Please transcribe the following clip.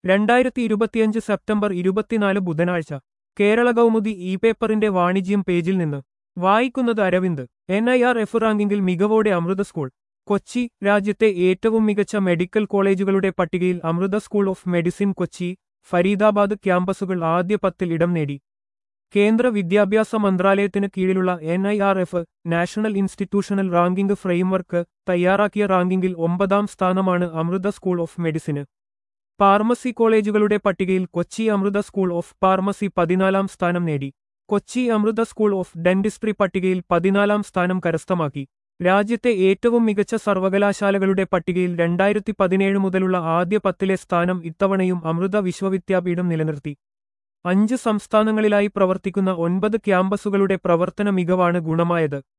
രണ്ടായിരത്തി ഇരുപത്തിയഞ്ച് സെപ്റ്റംബർ ഇരുപത്തിനാല് ബുധനാഴ്ച കേരള കൗമുദി ഇ പേപ്പറിന്റെ വാണിജ്യം പേജിൽ നിന്ന് വായിക്കുന്നത് Aravind N I R F റാങ്കിങ്ങിൽ മികവോടെ അമൃത സ്കൂൾ കൊച്ചി രാജ്യത്തെ ഏറ്റവും മികച്ച മെഡിക്കൽ കോളേജുകളുടെ പട്ടികയിൽ Amrita school of medicine Kochi Faridabad ക്യാമ്പസുകൾ ആദ്യ പത്തിൽ ഇടം നേടി കേന്ദ്ര വിദ്യാഭ്യാസ മന്ത്രാലയത്തിന് കീഴിലുള്ള N I R F national institutional ranking framework തയ്യാറാക്കിയ റാങ്കിങ്ങിൽ ഒമ്പതാം സ്ഥാനമാണ് അമൃത സ്കൂൾ ഓഫ് മെഡിസിന് ഫാർമസി കോളേജുകളുടെ പട്ടികയിൽ Kochi Amrita school of pharmacy പതിനാലാം സ്ഥാനം നേടി Kochi Amrita school of dentistry പട്ടികയിൽ പതിനാലാം സ്ഥാനം കരസ്ഥമാക്കി രാജ്യത്തെ ഏറ്റവും മികച്ച സർവകലാശാലകളുടെ പട്ടികയിൽ രണ്ടായിരത്തി പതിനേഴ് മുതലുള്ള ആദ്യ പത്തിലെ സ്ഥാനം ഇത്തവണയും അമൃത വിശ്വവിദ്യാപീഠം നിലനിർത്തി അഞ്ച് സംസ്ഥാനങ്ങളിലായി പ്രവർത്തിക്കുന്ന ഒൻപത് ക്യാമ്പസുകളുടെ പ്രവർത്തന മികവാണ് ഗുണമായത്